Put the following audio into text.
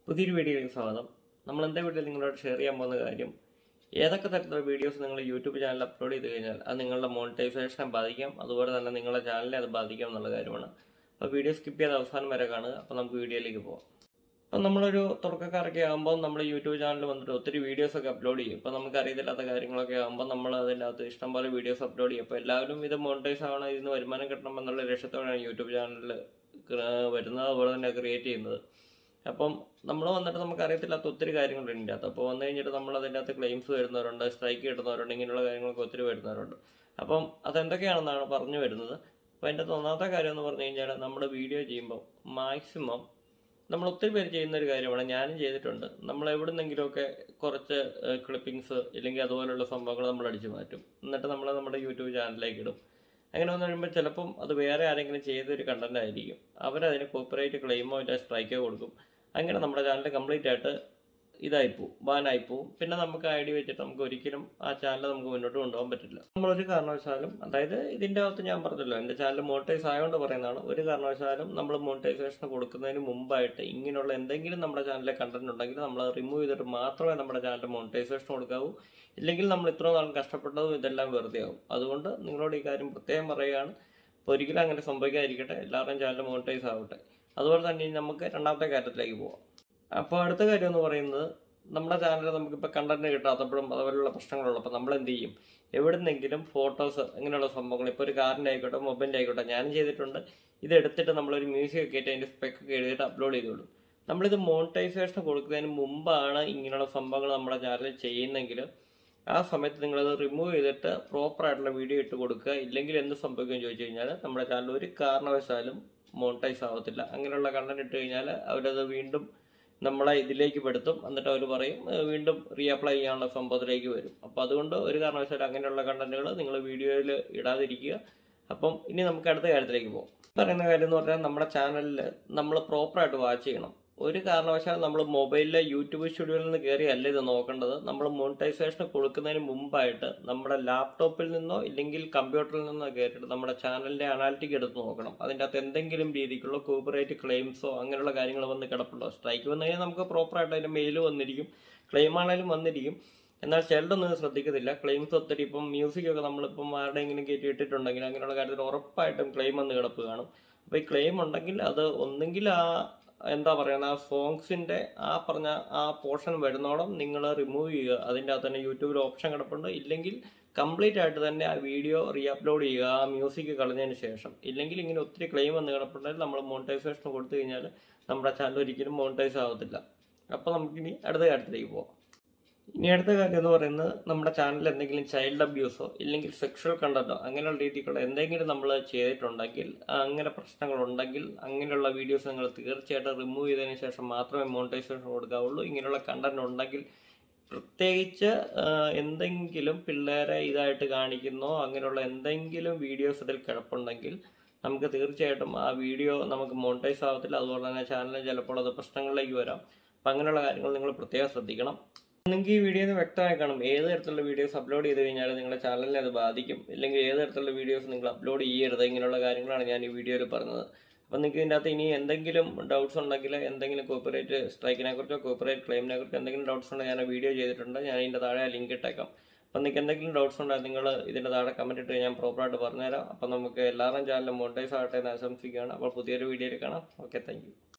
പുതിയൊരു വീഡിയോയിലേക്ക് സ്വാഗതം നമ്മൾ എന്താ വീഡിയോ നിങ്ങളോട് ഷെയർ ചെയ്യാൻ പോകുന്ന കാര്യം ഏതൊക്കെ തരത്തിലുള്ള വീഡിയോസ് നിങ്ങൾ യൂട്യൂബ് ചാനൽ അപ്ലോഡ് ചെയ്ത് കഴിഞ്ഞാൽ അത് നിങ്ങളുടെ മോണിറ്റൈസേഷനെ ബാധിക്കാം അതുപോലെ തന്നെ നിങ്ങളുടെ ചാനലിനെ അത് ബാധിക്കാം എന്നുള്ള കാര്യമാണ് അപ്പോൾ വീഡിയോ സ്കിപ്പ് ചെയ്ത് അവസാനം വരെ കാണുക അപ്പോൾ നമുക്ക് വീഡിയോയിലേക്ക് പോകാം അപ്പം നമ്മളൊരു തുടക്കക്കാരൊക്കെ ആകുമ്പോൾ നമ്മൾ യൂട്യൂബ് ചാനലിൽ വന്നിട്ട് ഒത്തിരി വീഡിയോസ് ഒക്കെ അപ്ലോഡ് ചെയ്യും ഇപ്പം നമുക്ക് അറിയത്തില്ലാത്ത കാര്യങ്ങളൊക്കെ ആകുമ്പോൾ നമ്മൾ അതിൻ്റെ അകത്ത് ഇഷ്ടംപോലെ വീഡിയോസ് അപ്ലോഡ് ചെയ്യും അപ്പോൾ എല്ലാവരും ഇത് മോണിറ്റൈസ് ആവണം ഇതിന് വരുമാനം കിട്ടണം എന്നുള്ള ലക്ഷ്യത്തോടെയാണ് യൂട്യൂബ് ചാനലിൽ വരുന്നത് അതുപോലെ തന്നെ ക്രിയേറ്റ് ചെയ്യുന്നത് അപ്പം നമ്മൾ വന്നിട്ട് നമുക്ക് അറിയത്തില്ലാത്ത ഒത്തിരി കാര്യങ്ങളുണ്ട് ഇതിൻ്റെ അകത്ത് അപ്പോൾ വന്നു കഴിഞ്ഞിട്ട് നമ്മൾ അതിൻ്റെ അകത്ത് ക്ലെയിംസ് വരുന്നവരുണ്ട് സ്ട്രൈക്ക് കിട്ടുന്നവരുണ്ട് ഇങ്ങനെയുള്ള കാര്യങ്ങളൊക്കെ ഒത്തിരി വരുന്നവരുണ്ട് അപ്പം അതെന്തൊക്കെയാണെന്നാണ് പറഞ്ഞു വരുന്നത് അപ്പോൾ അതിൻ്റെ അകത്ത് ഒന്നാമത്തെ കാര്യം എന്ന് പറഞ്ഞു കഴിഞ്ഞാൽ നമ്മുടെ വീഡിയോ ചെയ്യുമ്പോൾ മാക്സിമം നമ്മൾ ഒത്തിരി പേര് ചെയ്യുന്ന ഒരു കാര്യമാണ് ഞാനും ചെയ്തിട്ടുണ്ട് നമ്മൾ എവിടുന്നെങ്കിലുമൊക്കെ കുറച്ച് ക്ലിപ്പിങ്സ് ഇല്ലെങ്കിൽ അതുപോലുള്ള സംഭവങ്ങൾ നമ്മൾ അടിച്ചു മാറ്റും എന്നിട്ട് നമ്മൾ നമ്മുടെ യൂട്യൂബ് ചാനലിലേക്ക് ഇടും അങ്ങനെ വന്നു കഴിയുമ്പോൾ ചിലപ്പം അത് വേറെ ആരെങ്കിലും ചെയ്തൊരു കണ്ടന്റ് ആയിരിക്കും അവരതിന് കോപ്പറേറ്റ് ക്ലെയിമോ ഇല്ല സ്ട്രൈക്കോ കൊടുക്കും അങ്ങനെ നമ്മുടെ ചാനൽ കംപ്ലീറ്റ് ആയിട്ട് ഇതായിപ്പോവും ബാനായിപ്പോവും പിന്നെ നമുക്ക് ഐ ഡി വെച്ചിട്ട് നമുക്ക് ഒരിക്കലും ആ ചാനൽ നമുക്ക് മുന്നോട്ട് കൊണ്ടുപോകാൻ പറ്റില്ല നമ്മളൊരു കാരണവശാലും അതായത് ഇതിൻ്റെ അകത്ത് ഞാൻ പറഞ്ഞല്ലോ എൻ്റെ ചാനൽ മോണിറ്റൈസ് ആയതുകൊണ്ട് പറയുന്നതാണ് ഒരു കാരണവശാലും നമ്മൾ മോണിറ്റൈസേഷൻ കൊടുക്കുന്നതിന് മുമ്പായിട്ട് ഇങ്ങനെയുള്ള എന്തെങ്കിലും നമ്മുടെ ചാനലിലെ കണ്ടന്റ് ഉണ്ടെങ്കിൽ നമ്മൾ റിമൂവ് ചെയ്തിട്ട് മാത്രമേ നമ്മുടെ ചാനൽ മോണിറ്റൈസേഷൻ കൊടുക്കാവൂ ഇല്ലെങ്കിൽ നമ്മൾ ഇത്ര നാളും കഷ്ടപ്പെട്ടതും ഇതെല്ലാം വെറുതെ ആവും അതുകൊണ്ട് നിങ്ങളോട് ഈ കാര്യം പ്രത്യേകം പറയുകയാണ് അപ്പോൾ ഒരിക്കലും അങ്ങനെ സംഭവിക്കാതിരിക്കട്ടെ എല്ലാവരുടെയും ചാനൽ മോണിറ്റൈസ് ആവട്ടെ അതുപോലെ തന്നെ ഇനി നമുക്ക് രണ്ടാമത്തെ കാര്യത്തിലേക്ക് പോവാം അപ്പോൾ അടുത്ത കാര്യം എന്ന് പറയുന്നത് നമ്മുടെ ചാനലിൽ നമുക്കിപ്പോൾ കണ്ടന്റ് കിട്ടാത്തപ്പോഴും അതുപോലുള്ള പ്രശ്നങ്ങളുള്ളപ്പോൾ നമ്മൾ എന്ത് ചെയ്യും എവിടുന്നെങ്കിലും ഫോട്ടോസ് ഇങ്ങനെയുള്ള സംഭവങ്ങൾ ഇപ്പോൾ ഒരു കാറിൻ്റെ ആയിക്കോട്ടെ മൊബൈലിൻ്റെ ആയിക്കോട്ടെ ഞാനും ചെയ്തിട്ടുണ്ട് ഇത് എടുത്തിട്ട് നമ്മളൊരു മ്യൂസിക് ഒക്കെ ആയിട്ട് അതിൻ്റെ സ്പെക്ക് ഒക്കെ എഴുതിയിട്ട് അപ്ലോഡ് ചെയ്തോളും നമ്മളിത് മോണിറ്റൈസേഷൻ കൊടുക്കുന്നതിന് മുമ്പാണ് ഇങ്ങനെയുള്ള സംഭവങ്ങൾ നമ്മുടെ ചാനലിൽ ചെയ്യുന്നെങ്കിൽ ആ സമയത്ത് നിങ്ങളത് റിമൂവ് ചെയ്തിട്ട് പ്രോപ്പർ ആയിട്ടുള്ള വീഡിയോ ഇട്ട് കൊടുക്കുക ഇല്ലെങ്കിൽ എന്ത് സംഭവിക്കും ചോദിച്ചു കഴിഞ്ഞാൽ നമ്മുടെ ചാനൽ ഒരു കാരണവശാലും മോണിറ്റൈസ് ആവത്തില്ല അങ്ങനെയുള്ള കണ്ടന്റ് ഇട്ട് കഴിഞ്ഞാൽ അവരത് വീണ്ടും നമ്മളെ ഇതിലേക്ക് പെടുത്തും എന്നിട്ട് അവർ പറയും "ഏഹ് വീണ്ടും റീഅപ്ലൈ ചെയ്യാനുള്ള സംഭവത്തിലേക്ക് വരും അപ്പോൾ അതുകൊണ്ട് ഒരു കാരണവശാലും അങ്ങനെയുള്ള കണ്ടന്റുകൾ നിങ്ങൾ വീഡിയോയിൽ ഇടാതിരിക്കുക അപ്പം ഇനി നമുക്ക് അടുത്ത കാര്യത്തിലേക്ക് പോകാം പറയുന്ന കാര്യം എന്ന് പറഞ്ഞാൽ നമ്മുടെ ചാനലിൽ നമ്മൾ പ്രോപ്പറായിട്ട് വാച്ച് ചെയ്യണം ഒരു കാരണവശാലും നമ്മൾ മൊബൈലിലെ യൂട്യൂബ് സ്റ്റുഡിയോയിൽ നിന്ന് കയറി അല്ല ഇത് നോക്കേണ്ടത് നമ്മൾ മോണിറ്റൈസേഷൻ കൊടുക്കുന്നതിന് മുമ്പായിട്ട് നമ്മുടെ ലാപ്ടോപ്പിൽ നിന്നോ ഇല്ലെങ്കിൽ കമ്പ്യൂട്ടറിൽ നിന്നോ കയറിയിട്ട് നമ്മുടെ ചാനലിന്റെ അനാലിറ്റിക് എടുത്ത് നോക്കണം അതിൻ്റെ അകത്ത് എന്തെങ്കിലും രീതിക്കുള്ള കോപ്പറേറ്റ് ക്ലെയിംസോ അങ്ങനെയുള്ള കാര്യങ്ങൾ വന്ന് കിടപ്പുണ്ടോ സ്ട്രൈക്ക് വന്നു കഴിഞ്ഞാൽ നമുക്ക് പ്രോപ്പറായിട്ട് അതിൻ്റെ മെയിൽ വന്നിരിക്കും ക്ലെയിം ആണെങ്കിലും വന്നിരിക്കും എന്നാൽ ചിലതൊന്നും ശ്രദ്ധിക്കത്തില്ല ക്ലെയിംസ് ഒത്തിരി ഇപ്പം മ്യൂസിക് ഒക്കെ നമ്മളിപ്പം ആരുടെയെങ്കിലും കയറ്റി ഇട്ടിട്ടുണ്ടെങ്കിൽ അങ്ങനെയുള്ള കാര്യത്തിൽ ഉറപ്പായിട്ടും ക്ലെയിം വന്ന് കിടപ്പ് കാണും അപ്പോൾ ഈ ക്ലെയിം ഉണ്ടെങ്കിൽ അത് ഒന്നെങ്കിൽ ആ എന്താ പറയുക ആ സോങ്സിന്റെ ആ പറഞ്ഞ ആ പോർഷൻ വരുന്നോളം നിങ്ങൾ റിമൂവ് ചെയ്യുക അതിൻ്റെ അകത്ത് തന്നെ യൂട്യൂബിൽ ഓപ്ഷൻ കിടപ്പുണ്ട് ഇല്ലെങ്കിൽ കംപ്ലീറ്റ് ആയിട്ട് തന്നെ ആ വീഡിയോ റീ അപ്ലോഡ് ചെയ്യുക ആ മ്യൂസിക് കളഞ്ഞതിന് ശേഷം ഇല്ലെങ്കിൽ ഇങ്ങനെ ഒത്തിരി ക്ലെയിം വന്ന് കിടപ്പുണ്ടെങ്കിൽ നമ്മൾ മോണിറ്റൈസേഷൻ കൊടുത്തു കഴിഞ്ഞാൽ നമ്മുടെ ചാനൽ ഒരിക്കലും മോണിറ്റൈസ് ആവത്തില്ല അപ്പോൾ നമുക്കിനി അടുത്ത കാര്യത്തിലേക്ക് പോകാം ഇനി അടുത്ത കാര്യം എന്ന് പറയുന്നത് നമ്മുടെ ചാനലിൽ എന്തെങ്കിലും ചൈൽഡ് അബ്യൂസോ ഇല്ലെങ്കിൽ സെക്ഷൽ കണ്ടന്റോ അങ്ങനെയുള്ള രീതിക്കുള്ള എന്തെങ്കിലും നമ്മൾ ചെയ്തിട്ടുണ്ടെങ്കിൽ അങ്ങനെ പ്രശ്നങ്ങളുണ്ടെങ്കിൽ അങ്ങനെയുള്ള വീഡിയോസ് നിങ്ങൾ തീർച്ചയായിട്ടും റിമൂവ് ചെയ്തതിന് ശേഷം മാത്രമേ മോണിറ്റൈസേഷൻ കൊടുക്കാവുള്ളൂ ഇങ്ങനെയുള്ള കണ്ടന്റ് ഉണ്ടെങ്കിൽ പ്രത്യേകിച്ച് ആ, എന്തെങ്കിലും പിള്ളേരെ ഇതായിട്ട് കാണിക്കുന്നോ അങ്ങനെയുള്ള എന്തെങ്കിലും വീഡിയോസ് ഇതിൽ കിടപ്പുണ്ടെങ്കിൽ നമുക്ക് തീർച്ചയായിട്ടും ആ വീഡിയോ നമുക്ക് മോണിറ്റൈസ് ആവത്തില്ല അതുപോലെ തന്നെ ചാനലിൽ ചിലപ്പോൾ അത് പ്രശ്നങ്ങളിലേക്ക് വരാം അപ്പം അങ്ങനെയുള്ള കാര്യങ്ങൾ നിങ്ങൾ പ്രത്യേകം ശ്രദ്ധിക്കണം നിങ്ങൾക്ക് ഈ വീഡിയോ വ്യക്തമായി കാണും ഏത് തരത്തിലുള്ള വീഡിയോസ് അപ്ലോഡ് ചെയ്ത് കഴിഞ്ഞാൽ നിങ്ങളുടെ ചാനലിനെ അത് ബാധിക്കും ഇല്ലെങ്കിൽ ഏത് തരത്തിലുള്ള വീഡിയോസ് നിങ്ങൾ അപ്ലോഡ് ചെയ്യരുത് ഇങ്ങനെയുള്ള കാര്യങ്ങളാണ് ഞാൻ ഈ വീഡിയോയിൽ പറഞ്ഞത് അപ്പം നിങ്ങൾക്ക് ഇതിൻ്റെ അകത്ത് ഇനി എന്തെങ്കിലും ഡൗട്ട്സ് ഉണ്ടെങ്കിൽ എന്തെങ്കിലും കോപ്പറേറ്റ് സ്ട്രൈക്കിനെ കുറിച്ചോ കോപ്പറേറ്റ് ക്ലെയിമിനെ കുറിച്ചോ എന്തെങ്കിലും ഡൗട്ട്സ് ഉണ്ടെങ്കിൽ ഞാൻ വീഡിയോ ചെയ്തിട്ടുണ്ട് ഞാൻ ഇതിൻ്റെ താഴെ ലിങ്ക് ഇട്ടേക്കാം അപ്പം നിങ്ങൾക്ക് എന്തെങ്കിലും ഡൗട്ട്സ് ഉണ്ടെങ്കിൽ നിങ്ങൾ ഇതിൻ്റെ താഴെ കമൻറ്റ് ഇട്ട് ഞാൻ പ്രോപ്പറായിട്ട് പറഞ്ഞുതരാം അപ്പം നമുക്ക് എല്ലാവരും ചാനലും മോണിറ്റൈസ് ആകട്ടെ എന്ന് ആശംസിക്കുകയാണ് അപ്പോൾ പുതിയൊരു വീഡിയോയിൽ കാണാം ഓക്കെ താങ്ക്